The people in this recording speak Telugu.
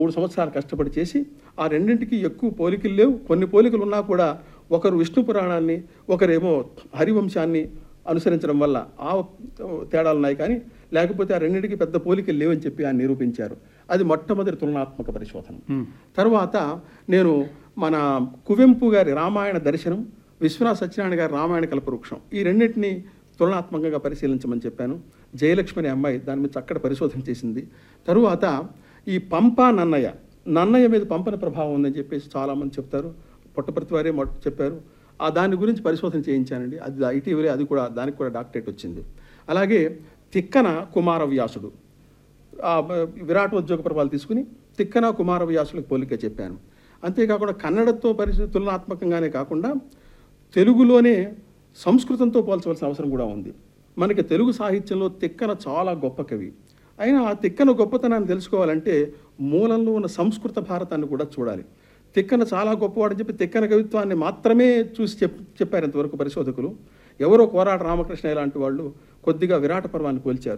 మూడు సంవత్సరాలు కష్టపడి చేసి ఆ రెండింటికి ఎక్కువ పోలికలు లేవు కొన్ని పోలికలు ఉన్నా కూడా ఒకరు విష్ణు పురాణాన్ని ఒకరేమో హరివంశాన్ని అనుసరించడం వల్ల ఆ తేడాలు ఉన్నాయి కానీ లేకపోతే ఆ రెండింటికి పెద్ద పోలికలు లేవని చెప్పి ఆయన నిరూపించారు అది మొట్టమొదటి తులనాత్మక పరిశోధన తర్వాత నేను మన కువెంపు గారి రామాయణ దర్శనం విశ్వనాథ సత్యనారాయణ గారి రామాయణ కల్పవృక్షం ఈ రెండింటిని తులనాత్మకంగా పరిశీలించమని చెప్పాను జయలక్ష్మి అనే అమ్మాయి దాని మీద చక్కటి పరిశోధన చేసింది తరువాత ఈ పంప నన్నయ్య నన్నయ్య మీద పంపన ప్రభావం ఉందని చెప్పేసి చాలామంది చెప్తారు పుట్టపర్తి వారే మొట్ట చెప్పారు ఆ దాని గురించి పరిశోధన చేయించానండి అది ఇటీవలే అది కూడా దానికి కూడా డాక్టరేట్ వచ్చింది అలాగే తిక్కన కుమార వ్యాసుడు ఆ బ- విరాట్ ఉద్యోగ ప్రభావాలు తీసుకుని తిక్కన కుమార వ్యాసులకు పోలిక చెప్పాను అంతేకాకుండా కన్నడతో పరిస్థితి తులనాత్మకంగానే కాకుండా తెలుగులోనే సంస్కృతంతో పోల్చవలసిన అవసరం కూడా ఉంది మనకి తెలుగు సాహిత్యంలో తిక్కన చాలా గొప్ప కవి అయినా ఆ తిక్కన గొప్పతనాన్ని తెలుసుకోవాలంటే మూలంలో ఉన్న సంస్కృత భారతాన్ని కూడా చూడాలి తిక్కన చాలా గొప్పవాడని చెప్పి తిక్కన కవిత్వాన్ని మాత్రమే చూసి చెప్ చెప్పారు ఇంతవరకు పరిశోధకులు ఎవరో కోరాట రామకృష్ణ ఇలాంటి వాళ్ళు కొద్దిగా విరాట పర్వాన్ని పోల్చారు